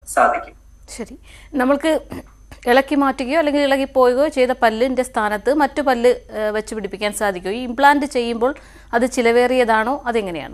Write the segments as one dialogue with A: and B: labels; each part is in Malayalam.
A: സാധിക്കും
B: ശരി നമ്മൾക്ക് ഇളക്കി മാറ്റുകയോ അല്ലെങ്കിൽ ഇളകി പോവുകയോ ചെയ്ത പല്ലിന്റെ സ്ഥാനത്ത് മറ്റു പല്ല് ഏഹ്, വെച്ച് പിടിപ്പിക്കാൻ സാധിക്കുമോ ഈ ഇംപ്ലാന്റ് ചെയ്യുമ്പോൾ അത് ചിലവേറിയതാണോ അതെങ്ങനെയാണ്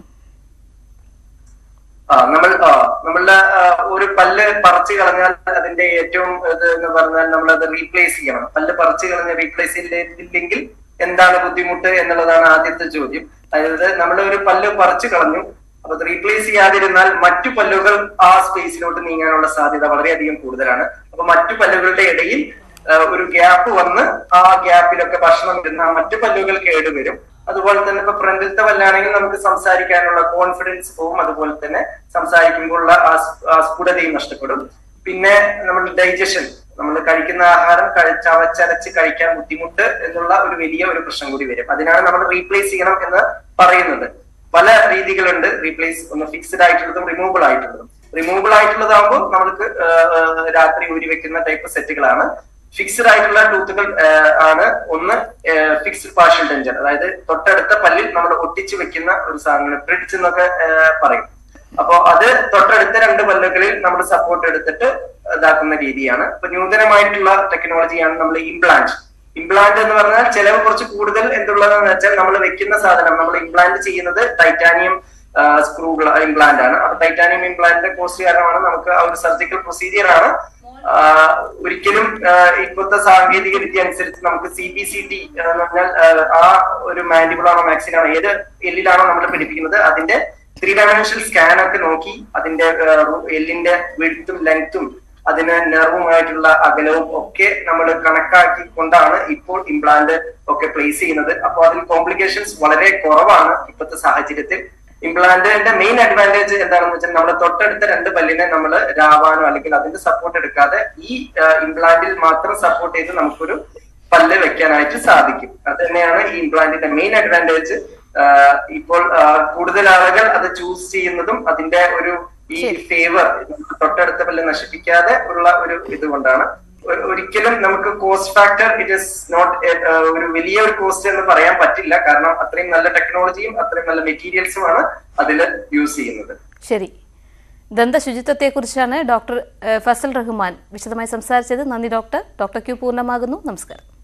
A: ആ നമ്മൾ ആ നമ്മളുടെ ആ, ഒരു പല്ല് പറിച്ചു കളഞ്ഞാൽ അതിന്റെ ഏറ്റവും ഇത് എന്ന് പറഞ്ഞാൽ നമ്മൾ അത് റീപ്ലേസ് ചെയ്യണം പല്ല് പറിച്ചു കളഞ്ഞ് റീപ്ലേസ് ചെയ്തില്ലെങ്കിൽ എന്താണ് ബുദ്ധിമുട്ട് എന്നുള്ളതാണ് ആദ്യത്തെ ചോദ്യം അതായത് നമ്മൾ ഒരു പല്ല് പറിച്ചു കളഞ്ഞു അപ്പൊ അത് റീപ്ലേസ് ചെയ്യാതിരുന്നാൽ മറ്റു പല്ലുകൾ ആ സ്പേസിലോട്ട് നീങ്ങാനുള്ള സാധ്യത വളരെയധികം കൂടുതലാണ് അപ്പൊ മറ്റു പല്ലുകളുടെ ഇടയിൽ ആ, ഒരു ഗ്യാപ്പ് വന്ന് ആ ഗ്യാപ്പിലൊക്കെ ഭക്ഷണം വരുന്ന ആ മറ്റു പല്ലുകൾ കേടുവരും അതുപോലെ തന്നെ ഇപ്പൊ ഫ്രണ്ടിലത്തെ പല്ലാണെങ്കിൽ നമുക്ക് സംസാരിക്കാനുള്ള കോൺഫിഡൻസ് പോവും അതുപോലെ തന്നെ സംസാരിക്കുമ്പോഴുള്ള ആ സ്- ആ സ്ഫുടതയും നഷ്ടപ്പെടും പിന്നെ നമ്മുടെ ഡൈജഷൻ നമ്മൾ കഴിക്കുന്ന ആഹാരം കഴി- ചവച്ചരച്ച് കഴിക്കാൻ ബുദ്ധിമുട്ട് എന്നുള്ള ഒരു വലിയ ഒരു പ്രശ്നം കൂടി വരും അതിനാണ് നമ്മൾ റീപ്ലേസ് ചെയ്യണം എന്ന് പറയുന്നത് പല രീതികളുണ്ട് റീപ്ലേസ് ഒന്ന് ഫിക്സ്ഡ് ആയിട്ടുള്ളതും റിമൂവബിൾ ആയിട്ടുള്ളതും റിമൂവബിൾ ആയിട്ടുള്ളതാകുമ്പോൾ നമുക്ക് ആ, ആ, രാത്രി ഊരി വെക്കുന്ന ടൈപ്പ് സെറ്റുകളാണ് ഫിക്സ്ഡ് ആയിട്ടുള്ള ടൂത്തുകൾ ആണ് ഒന്ന് ഫിക്സ്ഡ് പാർഷ്യൽ ഡെഞ്ചർ അതായത് തൊട്ടടുത്ത പല്ലിൽ നമ്മൾ ഒട്ടിച്ചു വെക്കുന്ന ഒരു സാധനം ബ്രിഡ്ജ് എന്നൊക്കെ ആ, പറയും അപ്പോ അത് തൊട്ടടുത്ത രണ്ട് പല്ലുകളിൽ നമ്മൾ സപ്പോർട്ട് എടുത്തിട്ട് ഇതാക്കുന്ന രീതിയാണ് ഇപ്പൊ നൂതനമായിട്ടുള്ള ടെക്നോളജിയാണ് നമ്മൾ ഇംപ്ലാന്റ് ഇംപ്ലാന്റ് എന്ന് പറഞ്ഞാൽ ചെലവ് കുറച്ച് കൂടുതൽ എന്തുള്ളതെന്ന് വെച്ചാൽ നമ്മൾ വെക്കുന്ന സാധനം നമ്മൾ ഇംപ്ലാന്റ് ചെയ്യുന്നത് ടൈറ്റാനിയം സ്ക്രൂ ഇംപ്ലാന്റ് ആണ് അപ്പൊ ടൈറ്റാനിയം ഇംപ്ലാന്റിന്റെ കോസ്റ്റ് കാരണമാണ് നമുക്ക് ആ ഒരു സർജിക്കൽ പ്രൊസീജിയർ ആണ് ആ, ഒരിക്കലും ആ, ഇപ്പോഴത്തെ സാങ്കേതിക വിദ്യ അനുസരിച്ച് നമുക്ക് സി ബി സി ടി എന്ന് പറഞ്ഞാൽ ആ, ആ ഒരു മാൻഡിബിൾ ആണോ മാക്സിൻ ആണോ ഏത് എല്ലിലാണോ നമ്മൾ പിടിപ്പിക്കുന്നത് അതിന്റെ ത്രീ ഡയമെൻഷണൽ സ്കാൻ ഒക്കെ നോക്കി അതിന്റെ ആ, എല്ലിന്റെ വിഴുത്തും ലെങ്ത്തും അതിന് നെർവുമായിട്ടുള്ള അകലവും ഒക്കെ നമ്മൾ കണക്കാക്കിക്കൊണ്ടാണ് ഇപ്പോൾ ഇംപ്ലാന്റ് ഒക്കെ പ്ലേസ് ചെയ്യുന്നത് അപ്പോൾ അതിൽ കോംപ്ലിക്കേഷൻസ് വളരെ കുറവാണ് ഇപ്പോഴത്തെ സാഹചര്യത്തിൽ ഇംപ്ലാന്റിന്റെ മെയിൻ അഡ്വാൻറ്റേജ് എന്താണെന്ന് വെച്ചാൽ നമ്മൾ തൊട്ടടുത്ത രണ്ട് പല്ലിനെ നമ്മൾ രാവാനോ അല്ലെങ്കിൽ അതിന്റെ സപ്പോർട്ട് എടുക്കാതെ ഈ ഇംപ്ലാന്റിൽ മാത്രം സപ്പോർട്ട് ചെയ്ത് നമുക്കൊരു പല്ല് വെക്കാനായിട്ട് സാധിക്കും അത് തന്നെയാണ് ഈ ഇംപ്ലാന്റിന്റെ മെയിൻ അഡ്വാൻറ്റേജ് ഇപ്പോൾ ആ, കൂടുതൽ ആളുകൾ അത് ചൂസ് ചെയ്യുന്നതും അതിന്റെ ഒരു ഈ ഫേവർ തൊട്ടടുത്ത പല്ല് നശിപ്പിക്കാതെ ഉള്ള ഒരു ഇത് കൊണ്ടാണ് ഒ- ഒരിക്കലും നമുക്ക് cost factor it is not ഒരു വലിയ ഒരു കോസ്റ്റ് എന്ന് പറയാൻ പറ്റില്ല കാരണം അത്രയും നല്ല ടെക്നോളജിയും അത്രയും നല്ല മെറ്റീരിയൽസുമാണ് അതിൽ യൂസ് ചെയ്യുന്നത്
B: ശരി ദന്തശുചിത്വത്തെക്കുറിച്ചാണ് ഡോക്ടർ ഏഹ്, ഫസൽ റഹ്മാൻ വിശദമായി സംസാരിച്ചത് നന്ദി ഡോക്ടർ ഡോക്ടർ ക്യൂ പൂർണ്ണമാകുന്നു നമസ്കാരം